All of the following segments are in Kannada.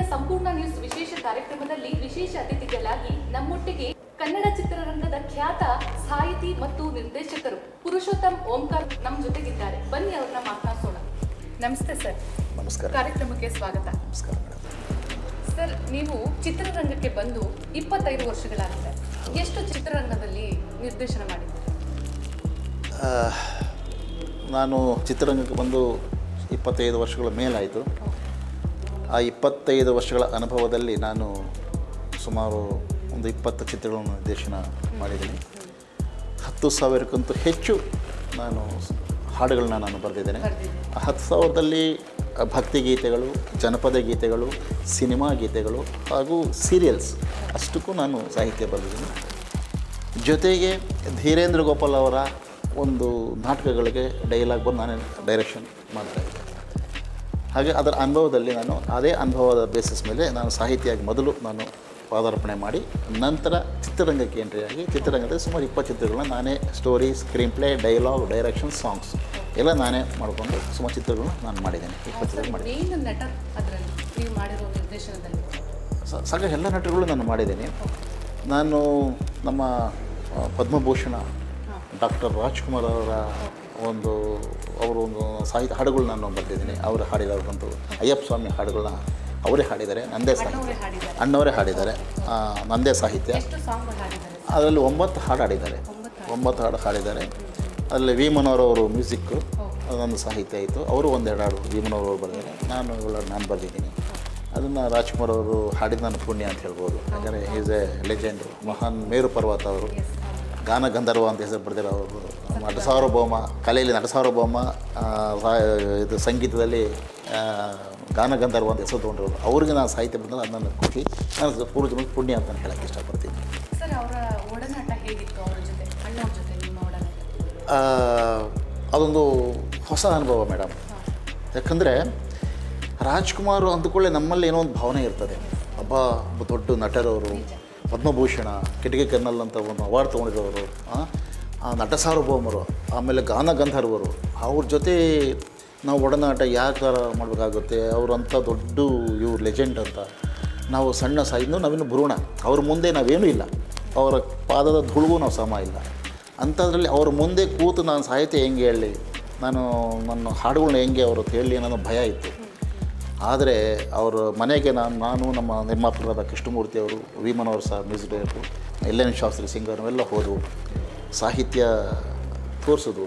ಸಂಪೂರ್ಣ ನ್ಯೂಸ್ ವಿಶೇಷ ಕಾರ್ಯಕ್ರಮದಲ್ಲಿ ವಿಶೇಷ ಅತಿಥಿಗಳಾಗಿ ನಮ್ಮೊಟ್ಟಿಗೆ ಕನ್ನಡ ಚಿತ್ರರಂಗದ ಖ್ಯಾತ ಸಾಹಿತಿ ಮತ್ತು ನಿರ್ದೇಶಕರು ಪುರುಷೋತ್ತಮ್ ಓಂಕಾರ್ ನಮ್ಮ ಜೊತೆಗಿದ್ದಾರೆ ಬನ್ನಿ ಅವ್ರನ್ನ ಮಾತನಾಡಿಸೋಣ ನಮಸ್ತೆ ಸರ್ ನಮಸ್ಕಾರ ಕಾರ್ಯಕ್ರಮಕ್ಕೆ ಸ್ವಾಗತ ನಮಸ್ಕಾರ ಮೇಡಮ್ ಸರ್ ನೀವು ಚಿತ್ರರಂಗಕ್ಕೆ ಬಂದು ಇಪ್ಪತ್ತೈದು ವರ್ಷಗಳಾಗಿದೆ ಎಷ್ಟು ಚಿತ್ರರಂಗದಲ್ಲಿ ನಿರ್ದೇಶನ ಮಾಡಿದ್ದೀರಿ ಆ, ನಾನು ಚಿತ್ರರಂಗಕ್ಕೆ ಬಂದು ಇಪ್ಪತ್ತೈದು ವರ್ಷಗಳ ಮೇಲಾಯಿತು ಆ ಇಪ್ಪತ್ತೈದು ವರ್ಷಗಳ ಅನುಭವದಲ್ಲಿ ನಾನು ಸುಮಾರು ಒಂದು ಇಪ್ಪತ್ತು ಚಿತ್ರಗಳನ್ನು ನಿರ್ದೇಶನ ಮಾಡಿದ್ದೀನಿ ಹತ್ತು ಸಾವಿರಕ್ಕಂತೂ ಹೆಚ್ಚು ನಾನು ಸ್- ಹಾಡುಗಳನ್ನ ನಾನು ಬರೆದಿದ್ದೇನೆ ಆ ಹತ್ತು ಸಾವಿರದಲ್ಲಿ ಭಕ್ತಿಗೀತೆಗಳು ಜನಪದ ಗೀತೆಗಳು ಸಿನಿಮಾ ಗೀತೆಗಳು ಹಾಗೂ ಸೀರಿಯಲ್ಸ್ ಅಷ್ಟಕ್ಕೂ ನಾನು ಸಾಹಿತ್ಯ ಬರೆದಿದ್ದೀನಿ ಜೊತೆಗೆ ಧೀರೇಂದ್ರ ಗೋಪಾಲ್ ಅವರ ಒಂದು ನಾಟಕಗಳಿಗೆ ಡೈಲಾಗ್ ಬಂದು ನಾನೇ ಡೈರೆಕ್ಷನ್ ಮಾಡ್ತಾಯಿದ್ದೆ ಹಾಗೆ ಅದರ ಅನುಭವದಲ್ಲಿ ನಾನು ಅದೇ ಅನುಭವದ ಬೇಸಿಸ್ ಮೇಲೆ ನಾನು ಸಾಹಿತ್ಯವಾಗಿ ಮೊದಲು ನಾನು ಪಾದಾರ್ಪಣೆ ಮಾಡಿ ನಂತರ ಚಿತ್ರರಂಗಕ್ಕೆ ಎಂಟ್ರಿ ಆಗಿ ಚಿತ್ರರಂಗದಲ್ಲಿ ಸುಮಾರು ಇಪ್ಪತ್ತು ಚಿತ್ರಗಳನ್ನ ನಾನೇ story screenplay dialogue direction songs ಎಲ್ಲ ನಾನೇ ಮಾಡಿಕೊಂಡು ಸುಮಾರು ಚಿತ್ರಗಳನ್ನ ನಾನು ಮಾಡಿದ್ದೇನೆ ಇಪ್ಪತ್ತು ಚಿತ್ರಗಳು ಮಾಡಿದ್ದೀನಿ ಮೇನ್ ನಟ ಅದರಲ್ಲಿ ನೀವು ಮಾಡಿರೋ ನಿರ್ದೇಶನದಲ್ಲಿ ಸ- ಸಾಕ ಎಲ್ಲ ನಟರುಗಳು ನಾನು ಮಾಡಿದ್ದೀನಿ ನಾನು ನಮ್ಮ ಆ, ಪದ್ಮಭೂಷಣ ಡಾಕ್ಟರ್ ರಾಜ್ಕುಮಾರ್ ಅವರ ಒಂದು ಅವರು ಒಂದು ಸಾಹಿತ್ಯ ಹಾಡುಗಳು ನಾನು ಬರೆದಿದ್ದೀನಿ ಅವರು ಹಾಡಿರೋದಂತೂ ಅಯ್ಯಪ್ಪ ಸ್ವಾಮಿ ಹಾಡುಗಳನ್ನ ಅವರೇ ಹಾಡಿದ್ದಾರೆ ನಂದೇ ಸಾಹಿತ್ಯ ಅಣ್ಣವರೇ ಹಾಡಿದ್ದಾರೆ ಅಣ್ಣವರೇ ಹಾಡಿದ್ದಾರೆ ಆ, ನಂದೇ ಸಾಹಿತ್ಯ ಎಷ್ಟು ಸಾಂಗ್ ಹಾಡಿದ್ದಾರೆ ಅದರಲ್ಲಿ ಒಂಬತ್ತು ಹಾಡು ಹಾಡಿದ್ದಾರೆ ಒಂಬತ್ತು ಹಾಡು ಹಾಡಿದ್ದಾರೆ ಅದರಲ್ಲಿ ವಿ ಮನೋಹರ್ ಅವರು ಮ್ಯೂಸಿಕ್ಕು ಅದೊಂದು ಸಾಹಿತ್ಯ ಆಯಿತು ಅವರು ಒಂದೆರಡು ಹಾಡು ವಿ ಮನೋಹರ್ ಅವರು ಬರೆದಿದ್ದಾರೆ ನಾನು ಇವುಗಳ ನಾನು ಬರೆದಿದ್ದೀನಿ ಅದನ್ನು ರಾಜ್ಕುಮಾರ್ ಅವರು ಹಾಡಿದ ನನ್ನ ಪುಣ್ಯ ಅಂತ ಹೇಳ್ಬೋದು ಯಾಕಂದರೆ ಈಸ್ ಎ ಲೆಜೆಂಡ್ ಮಹಾನ್ ಮೇರು ಪರ್ವತ ಅವರು ಗಾನ ಗಂಧರ್ವ ಅಂತ ಹೆಸರು ಬರೆದಿರೋ ಅವರು ನಟಸಾರ್ವಭೌಮ ಕಲೆಯಲ್ಲಿ ನಟಸಾರ್ವಭೌಮ ಆ, ಸಾ- ಇದು ಸಂಗೀತದಲ್ಲಿ ಆ, ಗಾನ ಗಂಧರ್ವ ಅಂತ ಹೆಸರು ತೊಗೊಂಡಿರೋರು ಅವ್ರಿಗೆ ನಾನು ಸಾಹಿತ್ಯ ಬಂದರೆ ಅದು ನನ್ನ ಖುಷಿ ನಾನು ಪೂರ್ವ ಖುಣ್ಯ ಅಂತ ನಾನು ಹೇಳೋಕ್ಕೆ ಇಷ್ಟಪಡ್ತೀನಿ ಸರ್ ಅವರ ಒಡನಾಟ ಹೇಗಿತ್ತು ಅವರ ಜೊತೆ ಅಣ್ಣವ್ರ ಜೊತೆ ನಿಮ್ಮ ಒಡನಾಟ ಆ, ಅದೊಂದು ಹೊಸ ಅನುಭವ ಮೇಡಮ್ ಯಾಕಂದರೆ ರಾಜ್ಕುಮಾರ್ ಅಂದ್ಕೊಳ್ಳೆ ನಮ್ಮಲ್ಲಿ ಏನೋ ಒಂದು ಭಾವನೆ ಇರ್ತದೆ ಒಬ್ಬ ಒಬ್ಬ ದೊಡ್ಡ ನಟರವರು ಪದ್ಮಭೂಷಣ ಕಿಟಕಿ ಕರ್ನಲ್ ಅಂತ ಒಂದು ಅವಾರ್ಡ್ ತೊಗೊಂಡಿರೋರು ಆ, ಆ ನಟ ಸಾರ್ವಭೌಮರು ಆಮೇಲೆ ಗಾನ ಗಂಧರ್ವರು ಅವ್ರ ಜೊತೆ ನಾವು ಒಡನಾಟ ಯಾಕೆ ಮಾಡಬೇಕಾಗುತ್ತೆ ಅವರಂಥ ದೊಡ್ಡ ಇವ್ರು ಲೆಜೆಂಡ್ ಅಂತ ನಾವು ಸಣ್ಣ ಸಹ ಇನ್ನೂ ನಾವಿನ್ನು ಭ್ರೂಣ ಅವ್ರ ಮುಂದೆ ನಾವೇನೂ ಇಲ್ಲ ಅವರ ಪಾದದ ಧುಳುಗೂ ನಾವು ಸಮ ಇಲ್ಲ ಅಂಥದ್ರಲ್ಲಿ ಅವ್ರ ಮುಂದೆ ಕೂತು ನಾನು ಸಾಹಿತ್ಯ ಹೆಂಗೆ ಹೇಳಲಿ ನಾನು ನನ್ನ ಹಾಡುಗಳನ್ನ ಹೆಂಗೆ ಅವರು ಹೇಳಲಿ ಅನ್ನೋ ಭಯ ಇತ್ತು ಆದರೆ ಅವ್ರ ಮನೆಗೆ ನಾನು ನಾನು ನಮ್ಮ ನಿರ್ಮಾಪಕರಾದ ಕೃಷ್ಣಮೂರ್ತಿ ಅವರು ವಿ ಮನೋಹರ್ ಸಹ ಮ್ಯೂಸಿಕ್ ಡೈರೆಕ್ಟ್ರು ಎಲ್ ಎನ್ ಶಾಸ್ತ್ರಿ ಸಿಂಗರ್ ಎಲ್ಲ ಹೋದವು ಸಾಹಿತ್ಯ ತೋರಿಸಿದ್ರು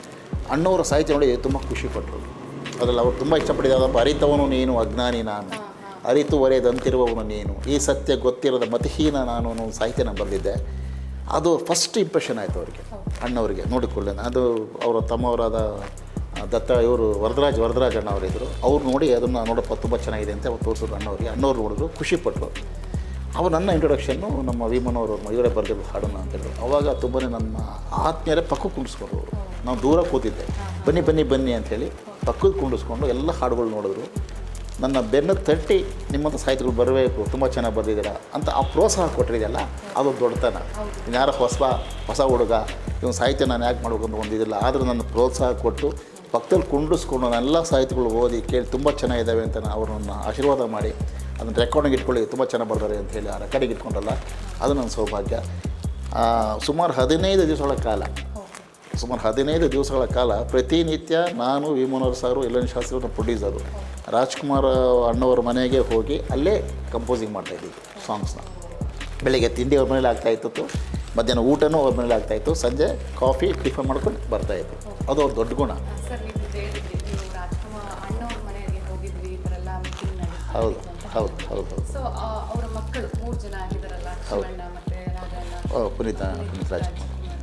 ಅಣ್ಣವರ ಸಾಹಿತ್ಯ ನೋಡಿ ತುಂಬ ಖುಷಿಪಟ್ಟರು ಅದರಲ್ಲಿ ಅವ್ರು ತುಂಬ ಇಷ್ಟಪಟ್ಟಿದ್ದಾದಪ್ಪ ಅರಿತವನು ನೀನು ಅಜ್ಞಾನಿ ನಾನು ಅರಿತು ಒರೆಯದಂತಿರುವವನು ನೀನು ಈ ಸತ್ಯ ಗೊತ್ತಿರದ ಮತಿಹೀನ ನಾನು ಅನ್ನೋ ಒಂದು ಸಾಹಿತ್ಯ ನಾನು ಬರೆದಿದ್ದೆ ಅದು ಫಸ್ಟ್ ಇಂಪ್ರೆಷನ್ ಆಯಿತು ಅವರಿಗೆ ಅಣ್ಣವರಿಗೆ ನೋಡಿಕೊಳ್ಳೆ ಅದು ಅವರ ತಮ್ಮವರಾದ ಆ, ದತ್ತ ಇವರು ವರದರಾಜ್ ವರದರಾಜ್ ಅಣ್ಣ ಅವರಿದ್ದರು ಅವ್ರು ನೋಡಿ ಅದನ್ನು ನೋಡಪ್ಪ ತುಂಬ ಚೆನ್ನಾಗಿದೆ ಅಂತ ಅವ್ರು ತೋರಿಸಿದ್ರು ಅಣ್ಣವ್ರಿಗೆ ಅಣ್ಣವ್ರು ನೋಡಿದ್ರು ಖುಷಿಪಟ್ಟರು ಅವಾಗ ನನ್ನ ಇಂಟ್ರೊಡಕ್ಷನ್ನು ನಮ್ಮ ವಿಮನವರು ಇವರೇ ಬರೆದಿರೋ ಹಾಡನ್ನು ಅಂತೇಳಿ ಅವಾಗ ತುಂಬಾ ನಮ್ಮ ಆತ್ಮೀಯರೇ ಪಕ್ಕಕ್ಕೆ ಕುಂಡಿಸ್ಕೊಂಡ್ರು ನಾವು ದೂರ ಕೂತಿದ್ದೆ ಬನ್ನಿ ಬನ್ನಿ ಬನ್ನಿ ಅಂಥೇಳಿ ಪಕ್ಕದ ಕುಂಡಿಸ್ಕೊಂಡು ಎಲ್ಲ ಹಾಡುಗಳು ನೋಡಿದ್ರು ನನ್ನ ಬೆನ್ನು ತಟ್ಟಿ ನಿಮ್ಮಂಥ ಸಾಹಿತ್ಯಗಳು ಬರಬೇಕು ತುಂಬ ಚೆನ್ನಾಗಿ ಬರೆದಿದ್ದೀರಾ ಅಂತ ಆ ಪ್ರೋತ್ಸಾಹ ಕೊಟ್ಟಿದೆಯಲ್ಲ ಅದು ದೊಡ್ಡತನ ಯಾರೋ ಹೊಸ ಹೊಸ ಹುಡುಗ ಇವನು ಸಾಹಿತ್ಯ ನಾನು ಯಾಕೆ ಮಾಡ್ಬೇಕು ಅಂತ ಒಂದಿದಿಲ್ಲ ಆದರೂ ನನ್ನ ಪ್ರೋತ್ಸಾಹ ಕೊಟ್ಟು ಪಕ್ಕದಲ್ಲಿ ಕುಂಡಿಸ್ಕೊಂಡು ನಾನೆಲ್ಲ ಸಾಹಿತ್ಯಗಳು ಓದಿ ಕೇಳಿ ತುಂಬ ಚೆನ್ನಾಗಿದ್ದಾವೆ ಅಂತ ನಾನು ಅವ್ರನ್ನ ಆಶೀರ್ವಾದ ಮಾಡಿ ಅದನ್ನು ರೆಕಾರ್ಡಿಂಗ್ ಇಟ್ಕೊಳ್ಳಿ ತುಂಬ ಚೆನ್ನಾಗಿ ಬರ್ತಾರೆ ಅಂತ ಹೇಳಿ ಆ ರೆಕಾರ್ಡಿಂಗ್ ಇಟ್ಕೊಂಡಲ್ಲ ಅದು ನನ್ನ ಸೌಭಾಗ್ಯ ಆ, ಸುಮಾರು ಹದಿನೈದು ದಿವಸಗಳ ಕಾಲ ಸುಮಾರು ಹದಿನೈದು ದಿವಸಗಳ ಕಾಲ ಪ್ರತಿನಿತ್ಯ ನಾನು ವಿಮನೋರ್ ಸಾರು ಎಲ್ ಎನ್ ಶಾಸ್ತ್ರಿ ಅವ್ರ ಪ್ರೊಡ್ಯೂಸರು ರಾಜ್ಕುಮಾರ್ ಅಣ್ಣವರ ಮನೆಗೆ ಹೋಗಿ ಅಲ್ಲೇ ಕಂಪೋಸಿಂಗ್ ಮಾಡ್ತಾಯಿದ್ವಿ ಸಾಂಗ್ಸ್ನ ಬೆಳಿಗ್ಗೆ ತಿಂಡಿ ಅವ್ರ ಮನೇಲಿ ಆಗ್ತಾಯಿತ್ತು ಮಧ್ಯಾಹ್ನ ಊಟನೂ ಅವ್ರ ಮನೇಲಿ ಆಗ್ತಾಯಿತ್ತು ಸಂಜೆ ಕಾಫಿ ಟಿಫನ್ ಮಾಡ್ಕೊಂಡು ಬರ್ತಾಯಿತ್ತು ಅದು ಅವ್ರ ದೊಡ್ಡ ಗುಣ ಸರ್ ನೀವು ಹೇಳಿದ್ರಿ ನೀವು ರಾಜ್ಕುಮಾರ್ ಅಣ್ಣವ್ರ ಮನೆಗೆ ಹೋಗಿದ್ವಿ ಈ ಥರ ಎಲ್ಲ ಮೀಟಿಂಗ್ ಹೌದು ಹೌದು ಹೌದು ಹೌದು ಸೊ ಅವರ ಮಕ್ಕಳು ಮೂರು ಜನ ಆಗಿದಾರಲ್ಲ ಶಿವಣ್ಣ ಮತ್ತೆ ರಾಜಣ್ಣ ಓ, ಪುನೀತ ಪುನೀತ್ ರಾಜ್ಕುಮಾರ್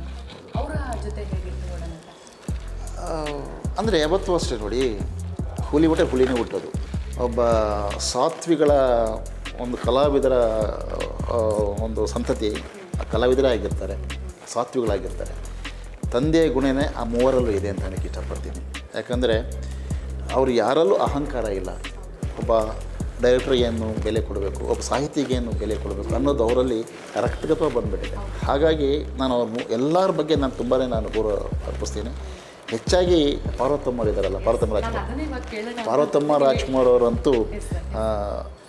ಅವರ ಜೊತೆ ಹೇಗಿತ್ತು ಒಡನಾಟ ಅಂದರೆ ಯಾವತ್ತೂ ಅಷ್ಟೇ ನೋಡಿ ಹುಲಿ ಬಿಟ್ಟರೆ ಹುಲಿನೇ ಹುಟ್ಟೋದು ಒಬ್ಬ ಸಾತ್ವಿಗಳ ಒಂದು ಕಲಾವಿದರ ಆ, ಒಂದು ಸಂತತಿ ಆ ಕಲಾವಿದರೇ ಆಗಿರ್ತಾರೆ ಸಾತ್ವಿಗಳಾಗಿರ್ತಾರೆ ತಂದೆಯ ಗುಣನೇ ಆ ಮೂವರಲ್ಲೂ ಇದೆ ಅಂತ ನನಗೆ ಇಷ್ಟಪಡ್ತೀನಿ ಯಾಕಂದರೆ ಅವ್ರು ಯಾರಲ್ಲೂ ಅಹಂಕಾರ ಇಲ್ಲ ಒಬ್ಬ ಡೈರೆಕ್ಟ್ರಿಗೇನು ಬೆಲೆ ಕೊಡಬೇಕು ಒಬ್ಬ ಸಾಹಿತಿಗೇನು ಬೆಲೆ ಕೊಡಬೇಕು ಅನ್ನೋದು ಅವರಲ್ಲಿ ರಕ್ತಗತ ಬಂದುಬಿಟ್ಟಿದೆ ಹಾಗಾಗಿ ನಾನು ಅವ್ರ ಮು- ಎಲ್ಲರ ಬಗ್ಗೆ ನಾನು ತುಂಬಾ ನಾನು ಗೌರವ ಅರ್ಪಿಸ್ತೀನಿ ಹೆಚ್ಚಾಗಿ ಪಾರ್ವತಮ್ಮ ಇದ್ದಾರಲ್ಲ ಪಾರ್ವತಮ್ಮ ರಾಜ್ಕುಮಾರ್ ಅದನ್ನೇ ಇವಾಗ ಕೇಳೋಣ ಪಾರ್ವತಮ್ಮ ರಾಜ್ಕುಮಾರ್ ಅವರಂತೂ ಆ,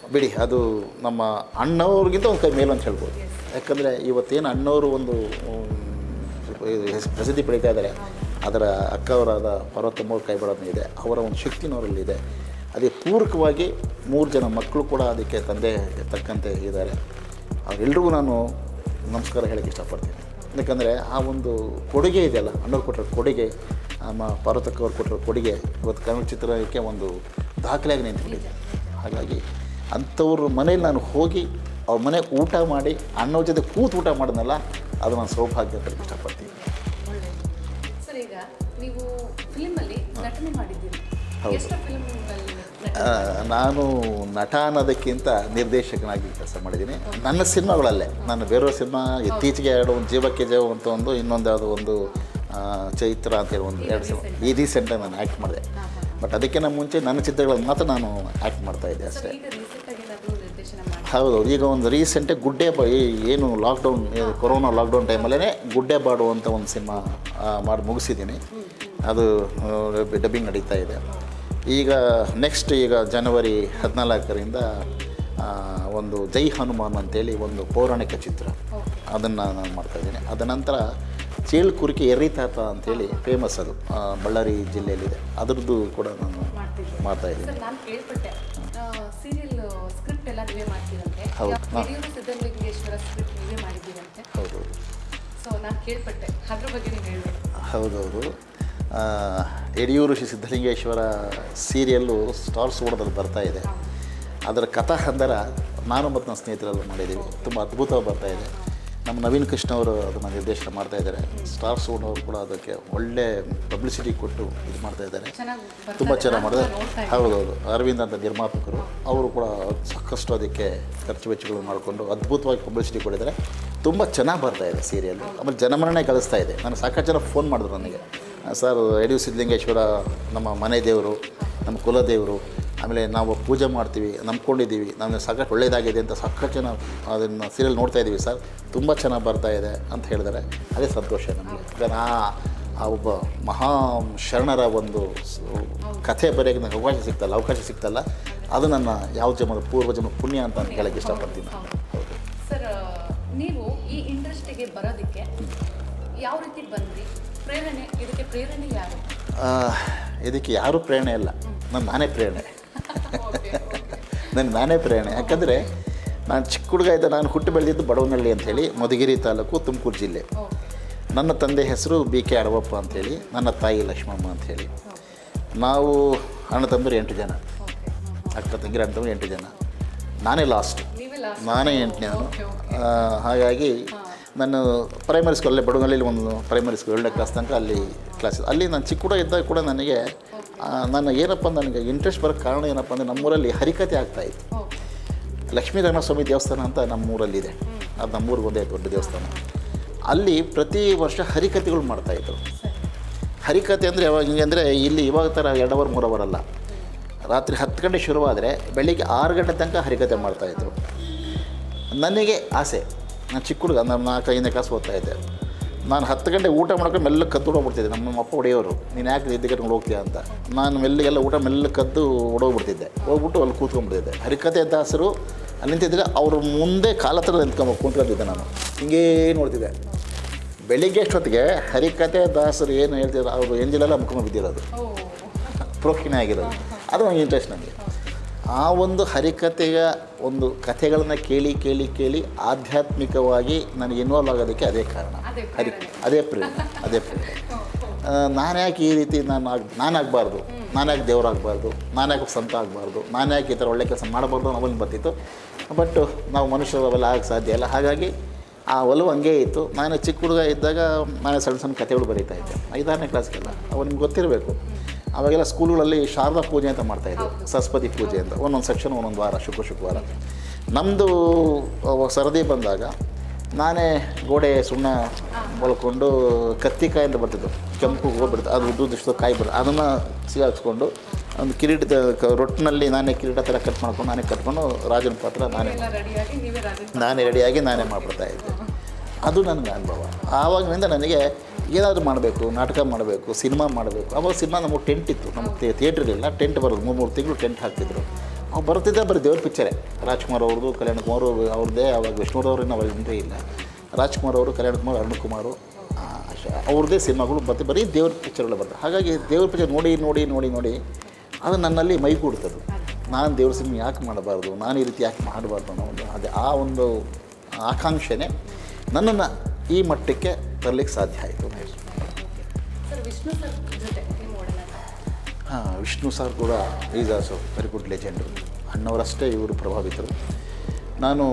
ಬಿಡಿ ಅದು ನಮ್ಮ ಅಣ್ಣವ್ರಿಗಿಂತ ಒಂದು ಕೈ ಮೇಲು ಅಂತ ಹೇಳ್ಬೋದು ಯಾಕಂದರೆ ಇವತ್ತೇನು ಅಣ್ಣವರು ಒಂದು ಉಮ್, ಸ್ವಲ್ಪ ಇದು ಹೆಸ್- ಪ್ರಸಿದ್ಧಿ ಪಡೀತಾ ಇದ್ದಾರೆ ಅದರ ಅಕ್ಕವರಾದ ಪಾರ್ವತಮ್ಮವ್ರ ಕೈ ಬರೋದು ಇದೆ ಅವರ ಒಂದು ಶಕ್ತಿನೂ ಅವರಲ್ಲಿ ಇದೆ ಅದೇ ಪೂರಕವಾಗಿ ಮೂರು ಜನ ಮಕ್ಕಳು ಕೂಡ ಅದಕ್ಕೆ ತಂದೆ ತಕ್ಕಂತೆ ಇದ್ದಾರೆ ಅವರೆಲ್ರಿಗೂ ನಾನು ನಮಸ್ಕಾರ ಹೇಳೋಕ್ಕೆ ಇಷ್ಟಪಡ್ತೀನಿ ಯಾಕಂದರೆ ಆ ಒಂದು ಕೊಡುಗೆ ಇದೆಯಲ್ಲ ಅಣ್ಣವ್ರು ಕೊಟ್ಟಿರೋ ಕೊಡುಗೆ ನಮ್ಮ ಪಾರ್ವತಕ್ಕವ್ರು ಕೊಟ್ಟಿರೋ ಕೊಡುಗೆ ಇವತ್ತು ಕನ್ನಡ ಚಿತ್ರಕ್ಕೆ ಒಂದು ದಾಖಲೆಯಾಗಿ ನಿಂತ್ಕೊಂಡಿದೆ ಹಾಗಾಗಿ ಅಂಥವ್ರ ಮನೇಲಿ ನಾನು ಹೋಗಿ ಅವ್ರ ಮನೆ ಊಟ ಮಾಡಿ ಅಣ್ಣವ್ರ ಜೊತೆ ಕೂತು ಊಟ ಮಾಡಿದ್ನಲ್ಲ ಅದು ನಾನು ಸೌಭಾಗ್ಯ ಅಂತ ಹೇಳಕ್ಕೆ ಇಷ್ಟಪಡ್ತೀನಿ ಒಳ್ಳೆಯದು ಸರ್ ಈಗ ನೀವು ಫಿಲ್ಮಲ್ಲಿ ನಟನೆ ಮಾಡಿದ್ದೀರಿ ಹೌದು. ಎಷ್ಟು ಫಿಲ್ಮ್ನಲ್ಲಿ ಆ, ನಾನು ನಟ ಅನ್ನೋದಕ್ಕಿಂತ ನಿರ್ದೇಶಕನಾಗಿ ಕೆಲಸ ಮಾಡಿದ್ದೀನಿ ನನ್ನ ಸಿನಿಮಾಗಳಲ್ಲೇ ನಾನು ಬೇರೆಯವ್ರ ಸಿನಿಮಾ ಇತ್ತೀಚೆಗೆ ಎರಡು ಒಂದು ಜೀವಕ್ಕೆ ಜೀವ ಅಂತ ಒಂದು ಇನ್ನೊಂದು ಯಾವುದೋ ಒಂದು ಆ, ಚೈತ್ರ ಅಂತೇಳಿ ಒಂದು ಎರಡು ಸಿನಿಮಾ ಈ ರೀಸೆಂಟಾಗಿ ನಾನು ಆ್ಯಕ್ಟ್ ಮಾಡಿದೆ ಬಟ್ ಅದಕ್ಕಿಂತ ಮುಂಚೆ ನನ್ನ ಚಿತ್ರಗಳನ್ನು ಮಾತ್ರ ನಾನು ಆ್ಯಕ್ಟ್ ಮಾಡ್ತಾ ಇದ್ದೆ ಅಷ್ಟೇ ಸರ್ ಈಗ ರೀಸೆಂಟಾಗಿ ಏನಾದರೂ ನಿರ್ದೇಶನ ಮಾಡಿ ಹೌದು ಈಗ ಒಂದು ರೀಸೆಂಟಾಗಿ ಗುಡ್ಡೆ ಬಾ ಈ ಏನು ಲಾಕ್ಡೌನ್ ಕೊರೋನಾ ಲಾಕ್ಡೌನ್ ಟೈಮಲ್ಲೇ ಗುಡ್ಡೆ ಬಾಡು ಅಂತ ಒಂದು ಸಿನಿಮಾ ಮಾಡಿ ಮುಗಿಸಿದ್ದೀನಿ ಅದು ಡಬ್ಬಿಂಗ್ ನಡೀತಾ ಇದೆ ಈಗ ನೆಕ್ಸ್ಟ್ ಈಗ ಜನವರಿ ಹದಿನಾಲ್ಕರಿಂದ ಆ, ಒಂದು ಜೈ ಹನುಮಾನ್ ಅಂತೇಳಿ ಒಂದು ಪೌರಾಣಿಕ ಚಿತ್ರ ಅದನ್ನು ನಾನು ಮಾಡ್ತಾಯಿದ್ದೀನಿ ಅದ ನಂತರ ಚೇಳ್ಕುರಿಕೆ ಎರ್ರಿತಾತ ಅಂತೇಳಿ ಫೇಮಸ್ ಅದು ಆ, ಬಳ್ಳಾರಿ ಜಿಲ್ಲೆಯಲ್ಲಿದೆ ಅದರದ್ದು ಕೂಡ ನಾನು ಮಾಡ್ತಿದ್ದೀರಿ ಮಾಡ್ತಾಯಿದ್ದೀನಿ ಸರ್ ನಾನು ಕೇಳ್ಪಟ್ಟೆ ಸೀರಿಯಲ್ ಸ್ಕ್ರಿಪ್ಟ್ ಎಲ್ಲ ನೀವೇ ಮಾಡ್ತೀರಂತೆ ಹೌದು. ಯಾ- ಯಡಿಯೂರು ಸಿದ್ದಲಿಂಗೇಶ್ವರ ಸ್ಕ್ರಿಪ್ಟ್ ನೀವೇ ಮಾಡಿದ್ದೀರಂತೆ ಹೌದು ಸೊ ನಾನು ಕೇಳ್ಪಟ್ಟೆ ಅದ್ರ ಬಗ್ಗೆ ನೀವು ಹೇಳ್ಬೇಕು ಹೌದೌದು ಆ, ಯಡಿಯೂರು ಶ್ರೀ ಸಿದ್ಧಲಿಂಗೇಶ್ವರ ಸೀರಿಯಲ್ಲು ಸ್ಟಾರ್ಸ್ ಓಡೋದಲ್ಲಿ ಬರ್ತಾ ಇದೆ ಅದರ ಕಥಾ ಹಂದರ ನಾನು ಮತ್ತು ನನ್ನ ಸ್ನೇಹಿತರೆಲ್ಲ ಮಾಡಿದ್ದೀವಿ ತುಂಬ ಅದ್ಭುತವಾಗಿ ಬರ್ತಾ ಇದೆ ನಮ್ಮ ನವೀನ್ ಕೃಷ್ಣ ಅವರು ಅದನ್ನು ನಿರ್ದೇಶನ ಮಾಡ್ತಾ ಇದ್ದಾರೆ ಸ್ಟಾರ್ಸ್ ಓಡೋರು ಕೂಡ ಅದಕ್ಕೆ ಒಳ್ಳೆ ಪಬ್ಲಿಸಿಟಿ ಕೊಟ್ಟು ಇದು ಮಾಡ್ತಾ ಇದ್ದಾರೆ ಚೆನ್ನಾಗಿ ತುಂಬ ಚೆನ್ನಾಗಿ ಮಾಡಿದೆ ನೋಡ್ತಾ ಇದ್ದೀನಿ. ಹೌದೌದು ಅರವಿಂದ್ ಅಂತ ನಿರ್ಮಾಪಕರು ಅವರು ಕೂಡ ಸಾಕಷ್ಟು ಅದಕ್ಕೆ ಖರ್ಚು ವೆಚ್ಚಗಳು ಮಾಡಿಕೊಂಡು ಅದ್ಭುತವಾಗಿ ಪಬ್ಲಿಸಿಟಿ ಕೊಟ್ಟಿದ್ದಾರೆ ತುಂಬ ಚೆನ್ನಾಗಿ ಬರ್ತಾ ಇದೆ ಸೀರಿಯಲ್ ಆಮೇಲೆ ಜನಮನ್ನಣೆ ಗಳಿಸ್ತಾ ಇದೆ ನಾನು ಸಾಕಷ್ಟು ಜನ ಫೋನ್ ಮಾಡಿದ್ರು ನನಗೆ ಸರ್ ಯಡಿಯೂರು ಸಿದ್ಧಲಿಂಗೇಶ್ವರ ನಮ್ಮ ಮನೆ ದೇವರು ನಮ್ಮ ಕುಲದೇವರು ಆಮೇಲೆ ನಾವು ಪೂಜೆ ಮಾಡ್ತೀವಿ ನಂಬ್ಕೊಂಡಿದ್ದೀವಿ ನಮಗೆ ಸಾಕಷ್ಟು ಒಳ್ಳೆಯದಾಗಿದೆ ಅಂತ ಸಾಕಷ್ಟು ಜನ ಅದನ್ನು ಸೀರಿಯಲ್ ನೋಡ್ತಾ ಇದ್ದೀವಿ ಸರ್ ತುಂಬ ಚೆನ್ನಾಗಿ ಬರ್ತಾ ಇದೆ ಅಂತ ಹೇಳಿದ್ದಾರೆ ಅದೇ ಸಂತೋಷ ನಮಗೆ ಈಗ ನಾ ಆ ಒಬ್ಬ ಮಹಾ ಶರಣರ ಒಂದು ಸ್- ಕಥೆ ಬರೆಯೋಕ್ಕೆ ನನಗೆ ಅವಕಾಶ ಸಿಗ್ತಲ್ಲ ಅವಕಾಶ ಸಿಗ್ತಲ್ಲ ಅದು ನನ್ನ ಯಾವ ಜನ್ಮದ ಪೂರ್ವ ಜನ್ಮ ಪುಣ್ಯ ಅಂತ ನಾನು ಹೇಳಕ್ಕೆ ಇಷ್ಟಪಡ್ತೀನಿ ಹೌದು. ಹೌದು ಸರ್ ನೀವು ಈ ಇಂಡಸ್ಟ್ರಿಗೆ ಬರೋದಕ್ಕೆ ಯಾವ ರೀತಿ ಬಂದ್ರಿ ಪ್ರೇರಣೆ ಇದಕ್ಕೆ ಪ್ರೇರಣೆ ಯಾರು ಆ, ಇದಕ್ಕೆ ಯಾರೂ ಪ್ರೇರಣೆ ಇಲ್ಲ ನಾನು ನಾನೇ ಪ್ರೇರಣೆ ಓಕೆ ನನಗೆ ನಾನೇ ಪ್ರೇರಣೆ ಯಾಕಂದರೆ ನಾನು ಚಿಕ್ಕ ಹುಡುಗ ಇದ್ದ ನಾನು ಹುಟ್ಟು ಬೆಳೆದಿದ್ದು ಬಡವನಹಳ್ಳಿ ಅಂಥೇಳಿ ಮಧುಗಿರಿ ತಾಲೂಕು ತುಮಕೂರು ಜಿಲ್ಲೆ ಓಕೆ ನನ್ನ ತಂದೆ ಹೆಸರು ಬಿ ಕೆ ಅಡವಪ್ಪ ಅಂಥೇಳಿ ನನ್ನ ತಾಯಿ ಲಕ್ಷ್ಮಮ್ಮ ಅಂಥೇಳಿ ನಾವು ಅಣ್ಣ ತಮ್ಮರು ಎಂಟು ಜನ ಓಕೆ ಅಕ್ಕ ತಂಗಿರ ಅಣ್ಣ ತಮ್ಮರು ಎಂಟು ಜನ ನಾನೇ ಲಾಸ್ಟ್ ನೀವೇ ಲಾಸ್ಟ್ ನಾನೇ ಎಂಟನೇ ಓಕೆ ಓಕೆ ಹಾಗಾಗಿ ನಾನು ಪ್ರೈಮರಿ ಸ್ಕೂಲ್ ಅಲ್ಲೇ ಬಡಗನಲ್ಲಿ ಒಂದು ಪ್ರೈಮರಿ ಸ್ಕೂಲ್ ಏಳನೇ ಕ್ಲಾಸ್ ತನಕ ಅಲ್ಲಿ ಕ್ಲಾಸ್ ಅಲ್ಲಿ ನಾನು ಚಿಕ್ಕ ಕೂಡ ಇದ್ದಾಗ ಕೂಡ ನನಗೆ ಆ, ನನ್ನ ಏನಪ್ಪ ನನಗೆ ಇಂಟ್ರೆಸ್ಟ್ ಬರೋಕ್ಕೆ ಕಾರಣ ಏನಪ್ಪ ಅಂದರೆ ನಮ್ಮೂರಲ್ಲಿ ಹರಿಕತೆ ಆಗ್ತಾಯಿತ್ತು ಓಕೆ ಲಕ್ಷ್ಮೀನಾರಾಯಣ ಸ್ವಾಮಿ ದೇವಸ್ಥಾನ ಅಂತ ನಮ್ಮೂರಲ್ಲಿದೆ ಅದು ನಮ್ಮೂರಿಗೆ ಒಂದೇ ದೊಡ್ಡ ದೇವಸ್ಥಾನ ಅಲ್ಲಿ ಪ್ರತಿ ವರ್ಷ ಹರಿಕತೆಗಳು ಮಾಡ್ತಾಯಿದ್ರು ಹರಿಕತೆ ಅಂದರೆ ಯಾವಾಗ ಹಿಂಗೆ ಅಂದರೆ ಇಲ್ಲಿ ಇವಾಗ ಥರ ಎರಡು ಅವರ್ ಮೂರು ಅವರ್ ಅಲ್ಲ ರಾತ್ರಿ ಹತ್ತು ಗಂಟೆ ಶುರುವಾದರೆ ಬೆಳಿಗ್ಗೆ ಆರು ಗಂಟೆ ತನಕ ಹರಿಕತೆ ಮಾಡ್ತಾಯಿದ್ರು ನನಗೆ ಆಸೆ ನಾನು ಚಿಕ್ಕ ಹುಡುಗ ನಾನು ನಾಲ್ಕು ಐದನೇ ಕ್ಲಾಸ್ ಓದ್ತಾ ಇದ್ದೆ ನಾನು ಹತ್ತು ಗಂಟೆ ಊಟ ಮಾಡ್ಕೊಂಡು ಮೆಲ್ಲಗೆ ಕದ್ದು ಹೊಡೋಗ್ಬಿಡ್ತಿದ್ದೆ ನಮ್ಮ ಅಪ್ಪ ಹೊಡೆಯೋರು ನೀನು ಯಾಕೆ ನಿದ್ದೆ ಕಟ್ಕೊಂಡು ಹೋಗ್ತೀಯ ಅಂತ ನಾನು ಮೆಲ್ಲಗೆಲ್ಲ ಊಟ ಮೆಲ್ಲ ಕದ್ದು ಹೊಡೋಗ್ಬಿಡ್ತಿದ್ದೆ ಹೋಗ್ಬಿಟ್ಟು ಅಲ್ಲಿ ಕೂತ್ಕೊಂಡ್ಬಿಡ್ತಿದ್ದೆ ಹರಿಕತೆ ದಾಸರು ಅಲ್ಲಿ ನಿಂತಿದ್ದರೆ ಅವ್ರ ಮುಂದೆ ಕಾಲ ಹತ್ರ ನಿಂತ್ಕೊಂಡು ಕೂತ್ಕೊಂಡಿದ್ದೆ ನಾನು ಹಿಂಗೇ ನೋಡ್ತಿದ್ದೆ ಬೆಳಿಗ್ಗೆ ಅಷ್ಟೊತ್ತಿಗೆ ಹರಿಕತೆ ದಾಸರು ಏನು ಹೇಳ್ತಿದ್ರು ಅವರು ಎಂಜಿಲೆಲ್ಲ ಮುಖಮ ಬಿದ್ದಿರೋದು ಓ ಪ್ರೋಕ್ಷಣೆ ಆಗಿರೋದು ಅದು ನನಗೆ ಇಂಟ್ರೆಸ್ಟ್ ನನಗೆ ಆ ಒಂದು ಹರಿಕತೆಯ ಒಂದು ಕಥೆಗಳನ್ನು ಕೇಳಿ ಕೇಳಿ ಕೇಳಿ ಆಧ್ಯಾತ್ಮಿಕವಾಗಿ ನನಗೆ ಇನ್ವಾಲ್ವ್ ಆಗೋದಕ್ಕೆ ಅದೇ ಕಾರಣ ಅದೇ ಹರಿ ಪ್ರೇರಣೆ. ಅದೇ ಪ್ರೇರಣೆ ಅದೇ ಪ್ರೇರಣೆ ನಾನು ಯಾಕೆ ಈ ರೀತಿ ನಾನು ಆಗ ನಾನಾಗಬಾರ್ದು ನಾನು ಯಾಕೆ ದೇವರಾಗಬಾರ್ದು ನಾನು ಯಾಕೆ ಸಂತ ಆಗಬಾರ್ದು ನಾನು ಯಾಕೆ ಈ ಥರ ಒಳ್ಳೆ ಕೆಲಸ ಮಾಡಬಾರ್ದು ಅನ್ನೋ ಒಲವು ಬರ್ತಿತ್ತು ಬಟ್ ನಾವು ಮನುಷ್ಯರು ಅವೆಲ್ಲ ಆಗಕ್ಕೆ ಸಾಧ್ಯ ಇಲ್ಲ ಹಾಗಾಗಿ ಆ ಒಲವು ಹಂಗೇ ಇತ್ತು ನಾನು ಚಿಕ್ಕ ಹುಡುಗ ಇದ್ದಾಗ ನಾನು ಸಣ್ಣ ಸಣ್ಣ ಕಥೆಗಳು ಬರೀತಾ ಇದ್ದೆ ಐದಾರನೇ ಕ್ಲಾಸ್ಗೆಲ್ಲ ಅವು ನಿಮ್ಗೆ ಗೊತ್ತಿರಬೇಕು ಅವಾಗೆಲ್ಲ ಸ್ಕೂಲ್ಗಳಲ್ಲಿ ಶಾರದಾ ಪೂಜೆ ಅಂತ ಮಾಡ್ತಾಯಿದ್ರು ಸರಸ್ವತಿ ಪೂಜೆ ಅಂತ ಒಂದೊಂದು ಸೆಕ್ಷನ್ ಒಂದೊಂದು ವಾರ ಶುಕ್ರ ಶುಕ್ರವಾರ ನಮ್ಮದು ಸರದಿ ಬಂದಾಗ ನಾನೇ ಗೋಡೆ ಸುಣ್ಣ ಬಳ್ಕೊಂಡು ಕತ್ತಿಕಾಯಿ ಅಂತ ಬರ್ತಿದ್ದು ಕೆಂಪು ಹೋಗ್ಬಿಡ್ತು ಅದು ಉದ್ದುದಿಷ್ಟು ಕಾಯಿ ಬರ್ತದೆ ಅದನ್ನು ಸಿಗಾಕ್ಸ್ಕೊಂಡು ಒಂದು ಕಿರೀಟದ ಕ- ರೊಟ್ಟಿನಲ್ಲಿ ನಾನೇ ಕಿರೀಟ ಥರ ಕಟ್ ಮಾಡ್ಕೊಂಡು ನಾನೇ ಕಟ್ಕೊಂಡು ರಾಜನ ಪಾತ್ರ ನಾನೇ ಎಲ್ಲ ರೆಡಿಯಾಗಿ ನೀವೇ ರಾಜನ್ ನಾನೇ ರೆಡಿಯಾಗಿ ನಾನೇ ಮಾಡ್ಬಿಡ್ತಾ ಇದ್ದೆ ಅದು ನನಗೆ ಅನುಭವ ಆವಾಗಿನಿಂದ ನನಗೆ ಏನಾದರೂ ಮಾಡಬೇಕು ನಾಟಕ ಮಾಡಬೇಕು ಸಿನಿಮಾ ಮಾಡಬೇಕು ಅವಾಗ ಸಿನಿಮಾ ನಮಗೆ ಟೆಂಟ್ ಇತ್ತು ನಮಗೆ ಥಿಯೇಟ್ರ್ ಇರಲಿಲ್ಲ ಟೆಂಟ್ ಬರೋದು ಮೂರು ಮೂರು ತಿಂಗಳು ಟೆಂಟ್ ಹಾಕ್ತಿದ್ರು ಅವ್ರು ಬರ್ತಿದ್ದೆ ಬರೀ ದೇವ್ರ ಪಿಕ್ಚರೇ ರಾಜ್ಕುಮಾರ್ ಅವ್ರದ್ದು ಕಲ್ಯಾಣ್ ಕುಮಾರ್ ಅವ್ರದ್ದೇ ಅವಾಗ ವಿಷ್ಣುರವ್ರನ್ನ ಅವಾಗ ಎಂಟ್ರಿ ಇಲ್ಲ ರಾಜ್ಕುಮಾರ್ ಅವರು ಕಲ್ಯಾಣ್ ಕುಮಾರ್ ಅರುಣ್ ಕುಮಾರು ಆ, ಅಶ- ಅವ್ರದ್ದೇ ಸಿನಿಮಾಗಳು ಬರ್ತೆ ಬರೀ ದೇವ್ರ ಪಿಕ್ಚರ್ಗಳು ಬರ್ತವೆ ಹಾಗಾಗಿ ದೇವ್ರ ಪಿಕ್ಚರ್ ನೋಡಿ ನೋಡಿ ನೋಡಿ ನೋಡಿ ಅದು ನನ್ನಲ್ಲಿ ಮೈ ಕೂಡ್ತದೆ ನಾನು ದೇವ್ರ ಸಿನಿಮಾ ಯಾಕೆ ಮಾಡಬಾರ್ದು ನಾನು ಈ ರೀತಿ ಯಾಕೆ ಮಾಡಬಾರ್ದು ಅನ್ನೋ ಒಂದು ಅದೇ ಆ ಒಂದು ಆಕಾಂಕ್ಷೆನೇ ನನ್ನನ್ನು ಈ ಮಟ್ಟಕ್ಕೆ ತರಲಿಕ್ಕೆ ಸಾಧ್ಯ ಆಯಿತು ಸರ್ ವಿಷ್ಣು ಸರ್ ಜೊತೆ ನಿಮ್ಮ ಒಡನಾಟ ಹಾಂ ವಿಷ್ಣು ಸರ್ ಕೂಡ is also very good legend ಅಣ್ಣವರಷ್ಟೇ ಇವರು ಪ್ರಭಾವಿತರು ನಾನು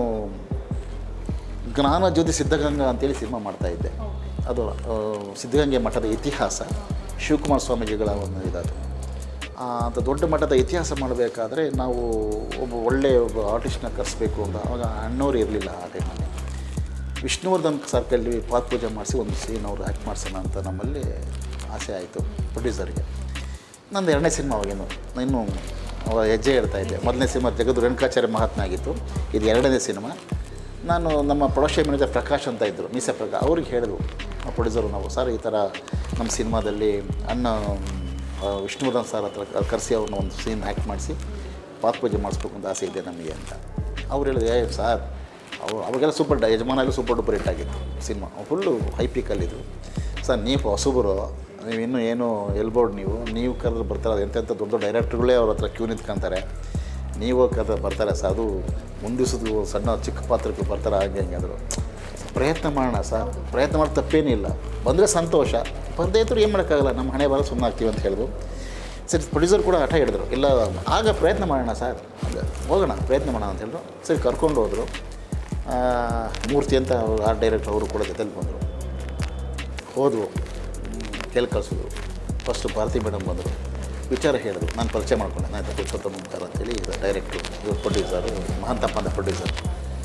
ಜ್ಞಾನ ಜ್ಯೋತಿ ಸಿದ್ಧಗಂಗಾ ಅಂತೇಳಿ ಸಿನಿಮಾ ಮಾಡ್ತಾಯಿದ್ದೆ ಅದು ಆ, ಸಿದ್ಧಗಂಗೆ ಮಠದ ಇತಿಹಾಸ ಶಿವಕುಮಾರ ಸ್ವಾಮೀಜಿಗಳ ಒಂದು ಇದಾದ ಆ, ಅಂತ ದೊಡ್ಡ ಮಟ್ಟದ ಇತಿಹಾಸ ಮಾಡಬೇಕಾದ್ರೆ ನಾವು ಒಬ್ಬ ಒಳ್ಳೆಯ ಒಬ್ಬ ಆರ್ಟಿಸ್ಟ್ನ ಕರೆಸ್ಬೇಕು ಅಂತ ಅವಾಗ ಅಣ್ಣವ್ರು ಇರಲಿಲ್ಲ ಆ ಟೈಮಲ್ಲಿ ವಿಷ್ಣುವರ್ಧನ್ ಸರ್ ಕೈಲಿ ಪಾತ್ ಪೂಜೆ ಮಾಡಿಸಿ ಒಂದು ಸೀನ್ ಅವರು ಆ್ಯಕ್ಟ್ ಮಾಡಿಸೋಣ ಅಂತ ನಮ್ಮಲ್ಲಿ ಆಸೆ ಆಯಿತು ಪ್ರೊಡ್ಯೂಸರ್ಗೆ ನಂದು ಎರಡನೇ ಸಿನಿಮಾ ಅವಾಗೇನು ನಾನು ಇನ್ನೂ ಅವಾಗ ಹೆಜ್ಜೆ ಇಡ್ತಾ ಇದ್ದೆ ಮೊದಲನೇ ಸಿನಿಮಾ ಜಗದು ರೇಣುಕಾಚಾರ್ಯ ಮಹಾತ್ಮ ಆಗಿತ್ತು ಇದು ಎರಡನೇ ಸಿನಿಮಾ ನಾನು ನಮ್ಮ ಪ್ರೊಡಕ್ಷನ್ ಮ್ಯಾನೇಜರ್ ಪ್ರಕಾಶ್ ಅಂತ ಇದ್ದರು ಮೀಸೆ ಪ್ರಕಾಶ್ ಅವ್ರಿಗೆ ಹೇಳಿದ್ರು ಆ ಪ್ರೊಡ್ಯೂಸರು ನಾವು ಸರ್ ಈ ಥರ ನಮ್ಮ ಸಿನಿಮಾದಲ್ಲಿ ಅಣ್ಣ ಆ, ವಿಷ್ಣುವರ್ಧನ್ ಸರ್ ಹತ್ರ ಕರೆಸಿ ಅವ್ರನ್ನ ಒಂದು ಸೀನ್ ಆ್ಯಕ್ಟ್ ಮಾಡಿಸಿ ಪಾತ್ ಪೂಜೆ ಮಾಡಿಸ್ಬೇಕು ಅಂತ ಆಸೆ ಇದೆ ನಮಗೆ ಅಂತ ಅವ್ರು ಹೇಳಿದ್ರು ಏ ಸರ್ ಅವ್ರು ಅವಾಗೆಲ್ಲ ಸೂಪರ್ ಡ ಯಜಮಾನಲ್ಲಿ ಸೂಪರ್ ಡೂಪರ್ ಹಿಟ್ ಆಗಿತ್ತು ಸಿನಿಮಾ ಫುಲ್ಲು ಹೈಪಿಕಲ್ಲಿದ್ದು ಸರ್ ನೀವು ಹೊಸಬರು ನೀವು ಇನ್ನೂ ಏನು ಎಲ್ಬೋರ್ಡ್ ನೀವು ನೀವು ಕರೆದ್ರೆ ಬರ್ತಾರೆ ಎಂತೆಂಥ ದೊಡ್ಡ ದೊಡ್ಡ ಡೈರೆಕ್ಟ್ರುಗಳೇ ಅವ್ರ ಹತ್ರ ಕ್ಯೂ ನಿಂತ್ಕೊಂತಾರೆ ನೀವು ಕರೆದ್ರೆ ಬರ್ತಾರೆ ಸರ್ ಅದು ಮುಂದಿಸೋದು ಸಣ್ಣ ಚಿಕ್ಕ ಪಾತ್ರಕ್ಕೆ ಬರ್ತಾರೆ ಹಾಗೆ ಹಿಂಗೆ ಅಂದರು ಪ್ರಯತ್ನ ಮಾಡೋಣ ಸರ್ ಪ್ರಯತ್ನ ಮಾಡಿ ತಪ್ಪೇನಿಲ್ಲ ಬಂದರೆ ಸಂತೋಷ ಬಂದೇ ಇದ್ರು ಏನು ಮಾಡೋಕ್ಕಾಗಲ್ಲ ನಮ್ಮ ಹಣೆ ಬರೋ ಸುಮ್ಮನೆ ಆಗ್ತೀವಿ ಅಂತ ಹೇಳಿದ್ರು ಸರಿ ಪ್ರೊಡ್ಯೂಸರ್ ಕೂಡ ಹಠ ಹಿಡಿದ್ರು ಇಲ್ಲ ಆಗ ಪ್ರಯತ್ನ ಮಾಡೋಣ ಸರ್ ಅಂದೆ. ಹೋಗೋಣ ಪ್ರಯತ್ನ ಮಾಡೋಣ ಅಂತ ಹೇಳಿದ್ರು ಸರಿ ಕರ್ಕೊಂಡು ಹೋದರು ಆ, ಮೂರ್ತಿ ಅಂತ ಅವ್ರು ಆರ್ಟ್ ಡೈರೆಕ್ಟರ್ ಅವರು ಕೂಡ ಜೊತೆಲಿ ಬಂದರು ಹೋದವು ಕೇಳಿ ಕಳಿಸಿದ್ರು ಫಸ್ಟು ಭಾರತಿ ಮೇಡಮ್ ಬಂದರು ವಿಚಾರ ಹೇಳಿದ್ರು ನಾನು ಪರಿಚಯ ಮಾಡ್ಕೊಂಡೆ ನಾನು ಪುರುಷೋತ್ತಮ ಓಂಕಾರ ಅಂತೇಳಿ ಇದು ಡೈರೆಕ್ಟ್ರು ಇವರು ಪ್ರೊಡ್ಯೂಸರು ಮಹಂತಪ್ಪ ಅಂತ ಪ್ರೊಡ್ಯೂಸರ್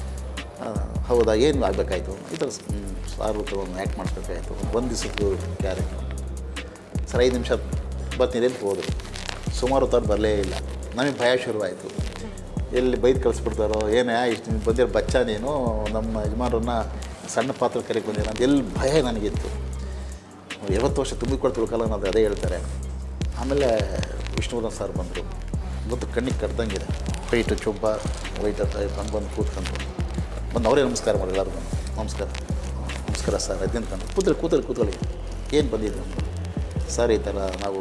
ಹೌದಾ ಏನು ಆಗಬೇಕಾಯ್ತು ಈ ಥರ ಸಾರು ಒಂದು ಆ್ಯಕ್ಟ್ ಮಾಡಿಸ್ಬೇಕಾಯ್ತು ಒಂದು ದಿವಸದ್ದು ಕ್ಯಾರೆಕ್ಟ್ರು ಸರ್ ಐದು ನಿಮಿಷ ಬರ್ತೀನಿ ಅಂತ ಹೋದರು ಸುಮಾರು ಹೊತ್ತು ಬರಲೇ ಇಲ್ಲ ನಮಗೆ ಭಯ ಶುರುವಾಯಿತು ಎಲ್ಲಿ ಬೈದು ಕಳಿಸ್ಬಿಡ್ತಾರೋ ಏನೇ ಇಷ್ಟು ನೀನು ಬಂದಿರೋ ಬಚ್ಚ ನೀನು ನಮ್ಮ ಯಜಮಾನರನ್ನ ಸಣ್ಣ ಪಾತ್ರ ಕರೆಗೆ ಬಂದಿಲ್ಲ ಅಂತ ಎಲ್ಲಿ ಭಯ ನನಗಿತ್ತು ಐವತ್ತು ವರ್ಷ ತುಂಬಿಕೊಂಡು ತಿಳ್ಕಲ್ಲ ಅನ್ನೋದು ಅದೇ ಹೇಳ್ತಾರೆ ಆಮೇಲೆ ವಿಷ್ಣುವರ್ಧನ್ ಸರ್ ಬಂದರು ಗೊತ್ತು ಕಣ್ಣಿಗೆ ಕಡ್ದಂಗಿದೆ ವೈಟ್ ಚೊಬ್ಬ ವೈಟ್ ಟೈಪ್ ಬಂದು ಬಂದು ಕೂತ್ಕೊಂಡು ಬಂದು ಅವರೇ ನಮಸ್ಕಾರ ಮಾಡಿ ಎಲ್ಲರೂ ಬಂದು ನಮಸ್ಕಾರ ನಮಸ್ಕಾರ ಸರ್ ಅದಂತ ಕೂತಲ್ಲಿ ಕೂತಲ್ಲಿ ಕೂತ್ಕೊಳ್ಳಿ ಏನು ಬಂದಿದ್ದು ಅಂತ ಸರ್ ಈ ಥರ ನಾವು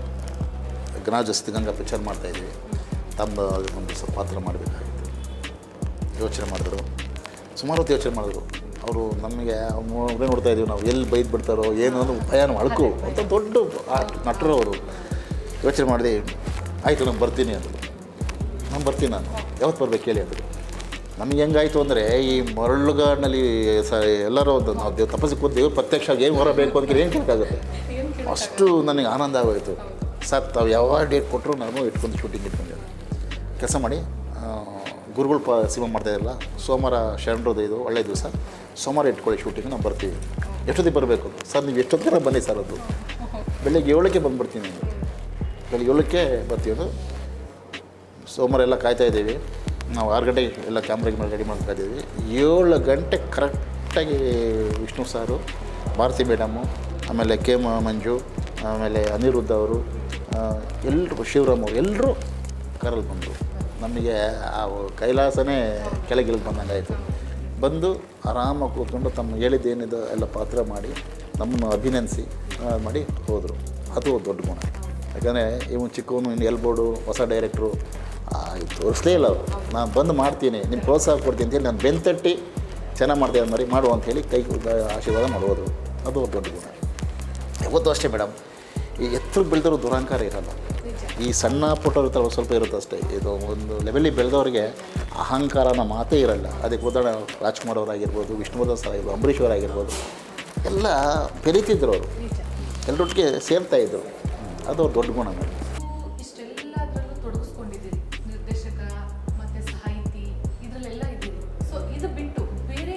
ಗಣಾಜಸ್ತಿ ಗಂಗಾ ಪಿಕ್ಚರ್ ಮಾಡ್ತಾಯಿದ್ದೀವಿ ತಮ್ಮ ಒಂದು ಸ್ವಲ್ಪ ಪಾತ್ರ ಮಾಡಬೇಕಾಗಿತ್ತು ಯೋಚನೆ ಮಾಡಿದ್ರು ಸುಮಾರು ಹೊತ್ತು ಯೋಚನೆ ಮಾಡಿದ್ರು ಅವರು ನಮಗೆ ಅವರೇ ನೋಡ್ತಾ ಇದ್ದೀವಿ ನಾವು ಎಲ್ಲಿ ಬೈದು ಬಿಡ್ತಾರೋ ಏನು ಅನ್ನೋ ಭಯನ ಅಳ್ಕು ಅಂತ ದೊಡ್ಡ ಆ ನಟರು ಅವರು ಯೋಚನೆ ಮಾಡಿದೆ ಆಯಿತು ನಾನು ಬರ್ತೀನಿ ಅಂದರು ನಾನು ಬರ್ತೀನಿ ನಾನು ಯಾವತ್ತು ಬರ್ಬೇಕು ಹೇಳಿ ಅಂದರು ನಮಗೆ ಹೆಂಗಾಯಿತು ಅಂದರೆ ಈ ಮರಳುಗಾಡಿನಲ್ಲಿ ಸ ಎಲ್ಲರೂ ಒಂದು ನಾವು ದೇವ್ ತಪಸ್ಸಿಗೆ ಕೂತು ದೇವ್ರ ಪ್ರತ್ಯಕ್ಷ ಏನು ಹೊರಬೇಕು ಅಂತ ಏನು ಕೇಳೋಕ್ಕಾಗುತ್ತೆ ಅಷ್ಟು ನನಗೆ ಆನಂದ ಆಗೋಯಿತು ಸರ್ ತಾವು ಯಾವ ಡೇಟ್ ಕೊಟ್ಟರು ನಾನು ಇಟ್ಕೊಂಡು ಶೂಟಿಂಗ್ ಇಟ್ಕೊಂಡಿದ್ದೆ ಕೆಲಸ ಮಾಡಿ ಆ, ಗುರುಗಳು ಪ ಸಿನಿಮಾ ಮಾಡ್ತಾಯಿರಲ್ಲ ಸೋಮವಾರ ಶರಣರದು ಇದು ಒಳ್ಳೆಯ ದಿವಸ ಸೋಮವಾರ ಇಟ್ಕೊಳ್ಳಿ ಶೂಟಿಂಗ್ ನಾವು ಬರ್ತೀವಿ ಎಷ್ಟೊತ್ತಿಗೆ ಬರಬೇಕು ಸರ್ ನೀವು ಎಷ್ಟೊತ್ತಿಗೆ ಬನ್ನಿ ಸರ್ ಅದು ಬೆಳಗ್ಗೆ ಏಳಕ್ಕೆ ಬಂದುಬಿಡ್ತೀನಿ ಬೆಳಗ್ಗೆ ಏಳಕ್ಕೆ ಬರ್ತೀವಿ ಅದು ಸೋಮವಾರ ಎಲ್ಲ ಕಾಯ್ತಾ ಇದ್ದೀವಿ ನಾವು ಆರು ಗಂಟೆಗೆ ಎಲ್ಲ ಕ್ಯಾಮ್ರಾಗೆ ಮೇಲೆ ರೆಡಿ ಮಾಡ್ತಾ ಇದ್ದೀವಿ ಏಳು ಗಂಟೆ ಕರೆಕ್ಟಾಗಿ ವಿಷ್ಣು ಸಾರು ಭಾರತಿ ಮೇಡಮು ಆಮೇಲೆ ಕೆ ಮ ಮಂಜು ಆಮೇಲೆ ಅನಿರುದ್ಧ ಅವರು ಎಲ್ಲರೂ ಶಿವರಾಮ್ ಅವರು ಎಲ್ಲರೂ ಕಾರಲ್ಲಿ ಬಂದರು ನಮಗೆ ಆ ಕೈಲಾಸನೇ ಕೆಳಗಿಳಿದು ಬಂದಂಗೆ ಆಯಿತು ಬಂದು ಆರಾಮಾಗಿ ಕೂತ್ಕೊಂಡು ತಮ್ಮ ಹೇಳಿದ್ದೇನಿದೆ ಎಲ್ಲ ಪಾತ್ರ ಮಾಡಿ ನಮ್ಮನ್ನು ಅಭಿನಂದಿಸಿ ಆ, ಮಾಡಿ ಹೋದರು ಅದು ದೊಡ್ಡ ಗುಣ ಯಾಕಂದರೆ ಇವನು ಚಿಕ್ಕವನು ಇನ್ನು ಎಲ್ಬೋರ್ಡು ಹೊಸ ಡೈರೆಕ್ಟ್ರು ತೋರಿಸ್ಲೇ ಇಲ್ಲ ಅವರು ನಾನು ಬಂದು ಮಾಡ್ತೀನಿ ನಿಮ್ಮ ಪ್ರೋತ್ಸಾಹ ಕೊಡ್ತೀನಿ ಅಂತೇಳಿ ನಾನು ಬೆಂತಟ್ಟಿ ಚೆನ್ನಾಗಿ ಮಾಡ್ತೀನಿ ಮರಿ ಮಾಡು ಅಂತೇಳಿ ಕೈ ಆಶೀರ್ವಾದ ಮಾಡೋದು ಅದು ದೊಡ್ಡ ಗುಣ ಯಾವತ್ತೂ ಅಷ್ಟೇ ಮೇಡಮ್ ಈ ಎತ್ತರಕ್ಕೆ ಬೆಳೆದವರು ದುರಹಂಕಾರ ಇರಲ್ಲ ಈ ಸಣ್ಣ ಪುಟ್ಟವ್ರ ಇರ್ತಾರೆ ಅವ್ರು ಸ್ವಲ್ಪ ಇರುತ್ತೆ ಅಷ್ಟೇ ಇದು ಒಂದು ಲೆವೆಲಿಗೆ ಬೆಳೆದವ್ರಿಗೆ ಅಹಂಕಾರನ ಮಾತೇ ಇರಲ್ಲ ಅದಕ್ಕೆ ಉದಾಹರಣೆ ರಾಜ್ಕುಮಾರ್ ಅವರಾಗಿರ್ಬೋದು ವಿಷ್ಣುವರ್ಧನ್ ಸರ್ ಆಗಿರ್ಬೋದು ಅಂಬರೀಷ್ ಅವರಾಗಿರ್ಬೋದು ಎಲ್ಲ ಬೆರೀತಿದ್ರು ಅವರು ಎಲ್ಲರೊಟ್ಟಿಗೆ ಸೇರ್ತಾ ಇದ್ದರು ಅದು ಅವ್ರ ದೊಡ್ಡ ಗುಣ ಮೇಡಮ್ ಇಷ್ಟೆಲ್ಲದರಲ್ಲೂ ತೊಡಗಿಸ್ಕೊಂಡಿದ್ದೀರಿ ನಿರ್ದೇಶಕ ಮತ್ತೆ ಸಾಹಿತಿ ಇದರಲ್ಲೆಲ್ಲ ಇದ್ದೀರಿ ಸೊ ಇದು ಬಿಟ್ಟು ಬೇರೆ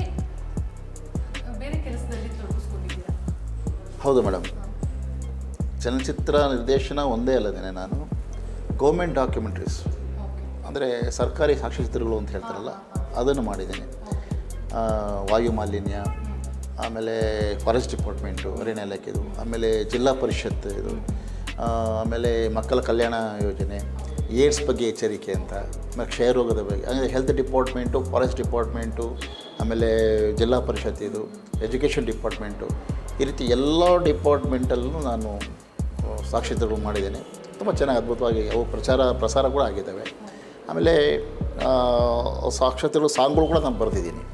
ಬೇರೆ ಕೆಲಸದಲ್ಲಿ ತೊಡಗಿಸ್ಕೊಂಡಿದ್ದೀರಾ ಹೌದು ಮೇಡಮ್ ಚಲನಚಿತ್ರ ನಿರ್ದೇಶನ ಒಂದೇ ಅಲ್ಲದೇನೆ ನಾನು ಗೌರ್ಮೆಂಟ್ ಡಾಕ್ಯುಮೆಂಟ್ರೀಸ್ ಓಕೆ ಅಂದರೆ ಸರ್ಕಾರಿ ಸಾಕ್ಷ್ಯಚಿತ್ರಗಳು ಅಂತ ಹೇಳ್ತಾರಲ್ಲ ಅದನ್ನು ಮಾಡಿದ್ದೇನೆ ಆ, ವಾಯು ಮಾಲಿನ್ಯ ಆಮೇಲೆ ಫಾರೆಸ್ಟ್ ಡಿಪಾರ್ಟ್ಮೆಂಟು ಅರಣ್ಯ ಇಲಾಖೆದು ಆಮೇಲೆ ಜಿಲ್ಲಾ ಪರಿಷತ್ ಇದು ಆ, ಆಮೇಲೆ ಮಕ್ಕಳ ಕಲ್ಯಾಣ ಯೋಜನೆ ಏಡ್ಸ್ ಬಗ್ಗೆ ಎಚ್ಚರಿಕೆ ಅಂತ ಆಮೇಲೆ ಕ್ಷಯರೋಗದ ಬಗ್ಗೆ ಅಂದರೆ ಹೆಲ್ತ್ ಡಿಪಾರ್ಟ್ಮೆಂಟು ಫಾರೆಸ್ಟ್ ಡಿಪಾರ್ಟ್ಮೆಂಟು ಆಮೇಲೆ ಜಿಲ್ಲಾ ಪರಿಷತ್ ಇದು ಎಜುಕೇಷನ್ ಡಿಪಾರ್ಟ್ಮೆಂಟು ಈ ರೀತಿ ಎಲ್ಲ ಡಿಪಾರ್ಟ್ಮೆಂಟಲ್ಲೂ ನಾನು ಆ, ಸಾಕ್ಷಿಚಿತ್ರಗಳು ಮಾಡಿದ್ದೇನೆ ತುಂಬ ಚೆನ್ನಾಗಿ ಅದ್ಭುತವಾಗಿ ಅವು ಪ್ರಚಾರ ಪ್ರಸಾರ ಕೂಡ ಆಗಿದ್ದಾವೆ ಆಮೇಲೆ ಆ, ಸಾಕ್ಷಾತ್ಗಳು ಸಾಂಗ್ಗಳು ಕೂಡ ನಾನು ಬರೆದಿದ್ದೀನಿ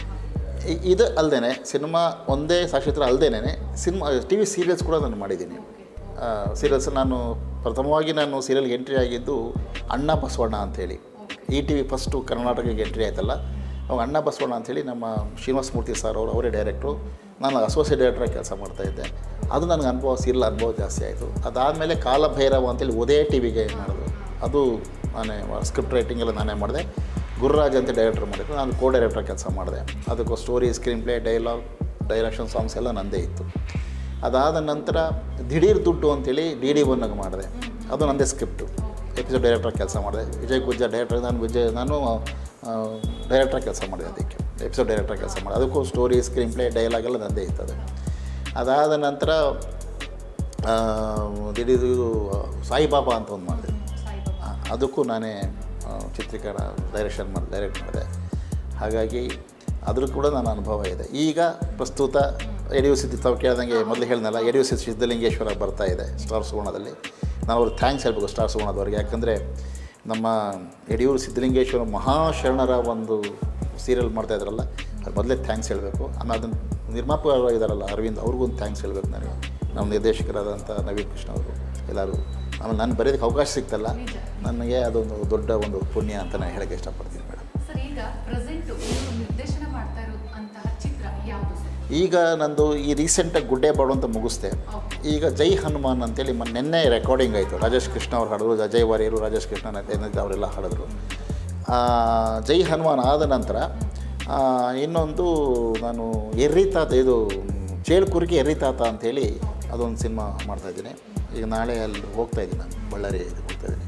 ಇ- ಇದು ಅಲ್ಲದೆ ಸಿನಿಮಾ ಒಂದೇ ಸಾಕ್ಷಿತ್ರ ಅಲ್ಲದೇನೆ ಸಿನಿಮಾ ಟಿ ವಿ ಸೀರಿಯಲ್ಸ್ ಕೂಡ ನಾನು ಮಾಡಿದ್ದೀನಿ ಸೀರಿಯಲ್ಸ್ ನಾನು ಪ್ರಥಮವಾಗಿ ನಾನು ಸೀರಿಯಲ್ಗೆ ಎಂಟ್ರಿ ಆಗಿದ್ದು ಅಣ್ಣ ಬಸವಣ್ಣ ಅಂಥೇಳಿ ಈ ಟಿ ವಿ ಫಸ್ಟು ಕರ್ನಾಟಕಕ್ಕೆ ಎಂಟ್ರಿ ಆಯ್ತಲ್ಲ ಅವಾಗ ಅಣ್ಣ ಬಸವಣ್ಣ ಅಂಥೇಳಿ ನಮ್ಮ ಶ್ರೀನಿವಾಸ ಮೂರ್ತಿ ಸರ್ ಅವರು ಅವರೇ ಡೈರೆಕ್ಟ್ರು ನಾನು ಅಸೋಸಿಯೇಟ್ ಡೈರೆಕ್ಟ್ರಾಗಿ ಕೆಲಸ ಮಾಡ್ತಾಯಿದ್ದೆ ಅದು ನನಗೆ ಅನುಭವ ಸೀರಿಯಲ್ ಅನುಭವ ಜಾಸ್ತಿ ಆಯಿತು ಅದಾದಮೇಲೆ ಕಾಲಭೈರವ ಅಂತೇಳಿ ಉದಯ ಟಿ ವಿಗೆ ಮಾಡೋದು ಅದು ನಾನೇ ಸ್ಕ್ರಿಪ್ಟ್ ರೈಟಿಂಗ್ ಎಲ್ಲ ನಾನೇ ಮಾಡಿದೆ ಗುರುರಾಜ್ ಅಂತ ಡೈರೆಕ್ಟರ್ ಮಾಡಿದ್ರು ನಾನು ಕೋ ಡೈರೆಕ್ಟರ್ ಕೆಲಸ ಮಾಡಿದೆ ಅದಕ್ಕೂ story screenplay dialogue direction songs ಎಲ್ಲ ನಂದೇ ಇತ್ತು ಅದಾದ ನಂತರ ದಿಢೀರ್ ದುಡ್ಡು ಅಂತೇಳಿ ಡಿ ಡಿ ಒನ್ನಾಗ ಮಾಡಿದೆ ಅದು ನಂದೇ ಸ್ಕ್ರಿಪ್ಟು ಎಪಿಸೋಡ್ ಡೈರೆಕ್ಟರ್ ಕೆಲಸ ಮಾಡಿದೆ ವಿಜಯ್ ಗುಜ್ಜರ್ ಡೈರೆಕ್ಟರ್ ನಾನು ವಿಜಯ್ ನಾನು ಡೈರೆಕ್ಟರ್ ಕೆಲಸ ಮಾಡಿದೆ ಅದಕ್ಕೆ ಎಪಿಸೋಡ್ ಡೈರೆಕ್ಟರ್ ಕೆಲಸ ಮಾಡಿದೆ ಅದಕ್ಕೂ ಸ್ಟೋರಿ ಸ್ಕ್ರೀನ್ ಪ್ಲೇ ಡೈಲಾಗ್ ಎಲ್ಲ ನಂದೇ ಇತ್ತು ಅದು ಅದಾದ ನಂತರ ಆ, ದಿಢೀರ್ ಇದು ಸಾಯಿಬಾಬಾ ಅಂತ ಒಂದು ಮಾಡಿದೆ ಆ, ಅದಕ್ಕೂ ನಾನೇ ಆ, ಚಿತ್ರೀಕರಣ ಡೈರೆಕ್ಷನ್ ಮಾಡಿ ಡೈರೆಕ್ಟ್ ಮಾಡಿದೆ ಹಾಗಾಗಿ ಅದ್ರ ಕೂಡ ನನ್ನ ಅನುಭವ ಇದೆ ಈಗ ಪ್ರಸ್ತುತ ಯಡಿಯೂರು ಸಿದ್ಧ ತಾವು ಕೇಳ್ದಂಗೆ ಮೊದಲು ಹೇಳಿದ್ನಲ್ಲ ಯಡಿಯೂರು ಸಿದ್ಧ ಸಿದ್ಧಲಿಂಗೇಶ್ವರ ಬರ್ತಾ ಇದೆ ಸ್ಟಾರ್ ಸುವರ್ಣದಲ್ಲಿ ನಾವು ಅವ್ರಿಗೆ ಥ್ಯಾಂಕ್ಸ್ ಹೇಳ್ಬೇಕು ಸ್ಟಾರ್ ಸುವರ್ಣದವ್ರಿಗೆ ಯಾಕಂದರೆ ನಮ್ಮ ಯಡಿಯೂರು ಸಿದ್ಧಲಿಂಗೇಶ್ವರ ಮಹಾಶರಣರ ಒಂದು ಸೀರಿಯಲ್ ಮಾಡ್ತಾಯಿದ್ರಲ್ಲ ಅದು ಮೊದಲೇ ಥ್ಯಾಂಕ್ಸ್ ಹೇಳಬೇಕು ಆಮೇಲೆ ಅದನ್ನು ನಿರ್ಮಾಪಕ ಇದ್ದಾರಲ್ಲ ಅರವಿಂದ್ ಅವ್ರಿಗೂ ಒಂದು ಥ್ಯಾಂಕ್ಸ್ ಹೇಳ್ಬೇಕು ನನಗೆ ನಮ್ಮ ನಿರ್ದೇಶಕರಾದಂಥ ನವೀನ್ ಕೃಷ್ಣ ಅವರು ಎಲ್ಲರೂ ಆಮೇಲೆ ನಾನು ಬರೆಯೋದಕ್ಕೆ ಅವಕಾಶ ಸಿಗ್ತಲ್ಲ ನನಗೆ ಅದೊಂದು ದೊಡ್ಡ ಒಂದು ಪುಣ್ಯ ಅಂತ ನಾನು ಹೇಳೋಕ್ಕೆ ಇಷ್ಟಪಡ್ತೀನಿ ಮೇಡಮ್ ಸರ್ ಈಗ ಪ್ರೆಸೆಂಟ್ ನೀವು ನಿರ್ದೇಶನ ಮಾಡ್ತಾ ಇರುವಂತಹ ಚಿತ್ರ ಯಾವುದು ಸರ್ ಈಗ ನಂದು ಈ ರೀಸೆಂಟಾಗಿ ಗುಡ್ಡೆ ಬಾಡು ಅಂತ ಮುಗಿಸ್ದೆ ಈಗ ಜೈ ಹನುಮಾನ್ ಅಂತೇಳಿ ಮೊನ್ನೆ ನಿನ್ನೆ ರೆಕಾರ್ಡಿಂಗ್ ಆಯಿತು ರಾಜೇಶ್ ಕೃಷ್ಣ ಅವ್ರು ಹಾಡಿದ್ರು ಅಜಯ್ ವಾರಿಯರು ರಾಜೇಶ್ ಕೃಷ್ಣ ಏನಿದೆ ಅವರೆಲ್ಲ ಹಾಡಿದ್ರು ಆ, ಜೈ ಹನುಮಾನ್ ಆದ ನಂತರ ಆ, ಇನ್ನೊಂದು ನಾನು ಎರ್ರಿತಾತ ಇದು ಚೇಳ್ಕುರಿಗೆ ಎರ್ರಿತಾತ ಅಂಥೇಳಿ ಅದೊಂದು ಸಿನಿಮಾ ಮಾಡ್ತಾಯಿದ್ದೀನಿ ಈಗ ನಾಳೆ ಅಲ್ಲಿ ಹೋಗ್ತಾ ಇದ್ದೀನಿ ನಾನು ಬಳ್ಳಾರಿ ಹೋಗ್ತಾ ಇದ್ದೀನಿ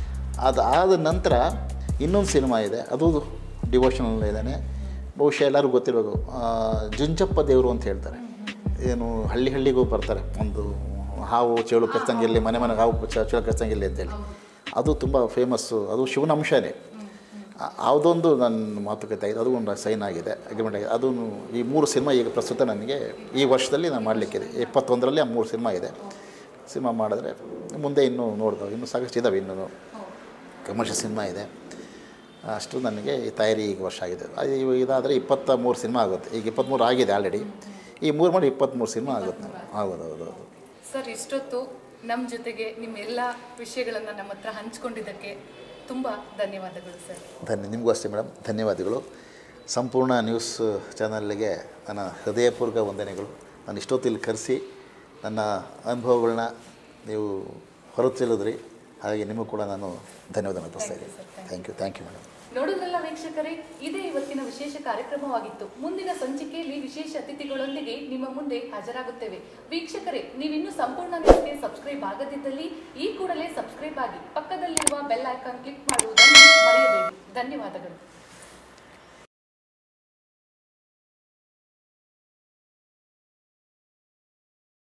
ಅದಾದ ನಂತರ ಇನ್ನೊಂದು ಸಿನಿಮಾ ಇದೆ ಅದು ಡಿವೋಷನಲ್ ಇದ್ದಾನೆ ಬಹುಶಃ ಎಲ್ಲರಿಗೂ ಗೊತ್ತಿರೋದು ಆ, ಜುಂಜಪ್ಪ ದೇವರು ಅಂತ ಹೇಳ್ತಾರೆ ಏನು ಹಳ್ಳಿ ಹಳ್ಳಿಗೂ ಬರ್ತಾರೆ ಒಂದು ಹಾವು ಚೇಳು ಕಚ್ಚಂಗಿಲ್ಲಿ ಮನೆ ಮನೆಗೆ ಹಾವು ಚ- ಚೇಳು ಕಚ್ಚಂಗಿಲ್ಲಿ ಅಂತೇಳಿ ಅದು ತುಂಬ ಫೇಮಸ್ಸು ಅದು ಶಿವನ ಅಂಶನೇ ಆ- ಯಾವುದೊಂದು ನನ್ನ ಮಾತುಕತೆ ಆಗಿದೆ ಅದು ಒಂದು ಸೈನ್ ಆಗಿದೆ ಅಗ್ರಿಮೆಂಟ್ ಆಗಿದೆ ಅದು ಈ ಮೂರು ಸಿನಿಮಾ ಈಗ ಪ್ರಸ್ತುತ ನನಗೆ ಈ ವರ್ಷದಲ್ಲಿ ನಾನು ಮಾಡಲಿಕ್ಕಿದೆ ಇಪ್ಪತ್ತೊಂದರಲ್ಲಿ ಆ ಮೂರು ಸಿನಿಮಾ ಇದೆ ಸಿನಿಮಾ ಮಾಡಿದ್ರೆ ಮುಂದೆ ಇನ್ನೂ ನೋಡ್ತಾವೆ ಇನ್ನೂ ಸಾಕಷ್ಟು ಇದ್ದಾವೆ ಇನ್ನೂ ಕಮರ್ಷಿಯಲ್ ಸಿನಿಮಾ ಇದೆ ಅಷ್ಟು ನನಗೆ ಈ ತಯಾರಿ ಈಗ ವರ್ಷ ಆಗಿದೆ ಅದು ಇವ- ಇದಾದರೆ ಇಪ್ಪತ್ತ ಮೂರು ಸಿನಿಮಾ ಆಗುತ್ತೆ ಈಗ ಇಪ್ಪತ್ತ್ಮೂರು ಆಗಿದೆ ಆಲ್ರೆಡಿ ಈ ಮೂರು ಮಾಡಿ ಇಪ್ಪತ್ತ್ಮೂರು ಸಿನಿಮಾ ಆಗುತ್ತೆ ಹೌದು ಹೌದು ಹೌದು ಸರ್ ಇಷ್ಟೊತ್ತು ನಮ್ಮ ಜೊತೆಗೆ ನಿಮ್ಮ ಎಲ್ಲ ವಿಷಯಗಳನ್ನು ನಮ್ಮ ಹತ್ರ ಹಂಚ್ಕೊಂಡಿದ್ದಕ್ಕೆ ತುಂಬ ಧನ್ಯವಾದಗಳು ಸರ್ ಧನ್ಯ ನಿಮಗೂ ಅಷ್ಟೇ ಮೇಡಮ್ ಧನ್ಯವಾದಗಳು ಸಂಪೂರ್ಣ ನ್ಯೂಸ್ ಚಾನಲ್ಗೆ ನನ್ನ ಹೃದಯಪೂರ್ವಕ ವಂದನೆಗಳು ನಾನು ಇಷ್ಟೊತ್ತು ಇಲ್ಲಿ ಕರೆಸಿ ನನ್ನ ಅನುಭವಗಳನ್ನ ನೀವು ಹೊರತಿಳಿದ್ರಿ ಹಾಗೆ ನಿಮಗೂ ಕೂಡ ನಾನು ಧನ್ಯವಾದ ಅರ್ಪಿಸ್ತಾ ಇದ್ದೀನಿ thank you thank you madam ನೋಡೋದಲ್ಲ ವೀಕ್ಷಕರೇ ಇದೇ ಇವತ್ತಿನ ವಿಶೇಷ ಕಾರ್ಯಕ್ರಮವಾಗಿತ್ತು ಮುಂದಿನ ಸಂಚಿಕೆಯಲ್ಲಿ ವಿಶೇಷ ಅತಿಥಿಗಳೊಂದಿಗೆ ನಿಮ್ಮ ಮುಂದೆ ಹಾಜರಾಗುತ್ತೇವೆ ವೀಕ್ಷಕರೇ ನೀವಿನ್ನೂ ಸಂಪೂರ್ಣ ನ್ಯೂಸ್ಗೆ ಸಬ್ಸ್ಕ್ರೈಬ್ ಆಗದಿದ್ದಲ್ಲಿ ಈ ಕೂಡಲೇ ಸಬ್ಸ್ಕ್ರೈಬ್ ಆಗಿ ಪಕ್ಕದಲ್ಲಿರುವ ಬೆಲ್ ಐಕಾನ್ ಕ್ಲಿಕ್ ಮಾಡುವುದನ್ನು ಮರೆಯಬೇಡಿ ಧನ್ಯವಾದಗಳು